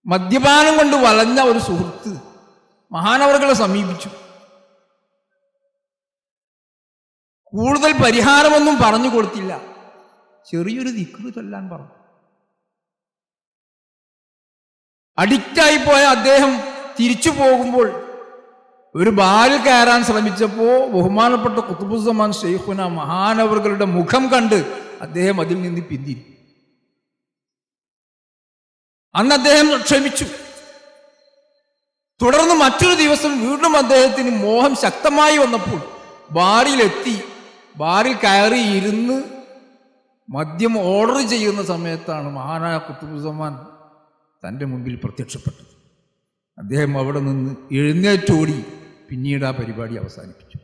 മദ്യപാനം കൊണ്ട് വലഞ്ഞ ഒരു സുഹൃത്ത് മഹാനവറുകളെ സമീപിച്ചു കൂടുതൽ പരിഹാരമൊന്നും പറഞ്ഞു കൊടുത്തില്ല ചെറിയൊരു ദിക്റ് ചൊല്ലാൻ പറഞ്ഞു അഡിക്റ്റായി പോയ അദ്ദേഹം തിരിച്ചു പോകുമ്പോൾ ഒരു ബാലിൽ കയറാൻ ശ്രമിച്ചപ്പോൾ ബഹുമാനപ്പെട്ട കുത്തുബുസമാൻ ഷെയ്ഖുന മഹാനവറുകളുടെ മുഖം കണ്ട് അദ്ദേഹം അതിൽ നിന്ന് പിന്തിരി അന്ന് അദ്ദേഹം ക്ഷമിച്ചു തുടർന്ന് മറ്റൊരു ദിവസം വീണ്ടും അദ്ദേഹത്തിന് മോഹം ശക്തമായി വന്നപ്പോൾ ബാറിലെത്തി ബാറിൽ കയറി ഇരുന്ന് മദ്യം ഓർഡർ ചെയ്യുന്ന സമയത്താണ് മഹാനായ കുത്തുബുസമാൻ തൻ്റെ മുമ്പിൽ പ്രത്യക്ഷപ്പെട്ടത് അദ്ദേഹം അവിടെ നിന്ന് എഴുന്നേറ്റോടി പിന്നീട് ആ പരിപാടി അവസാനിപ്പിച്ചു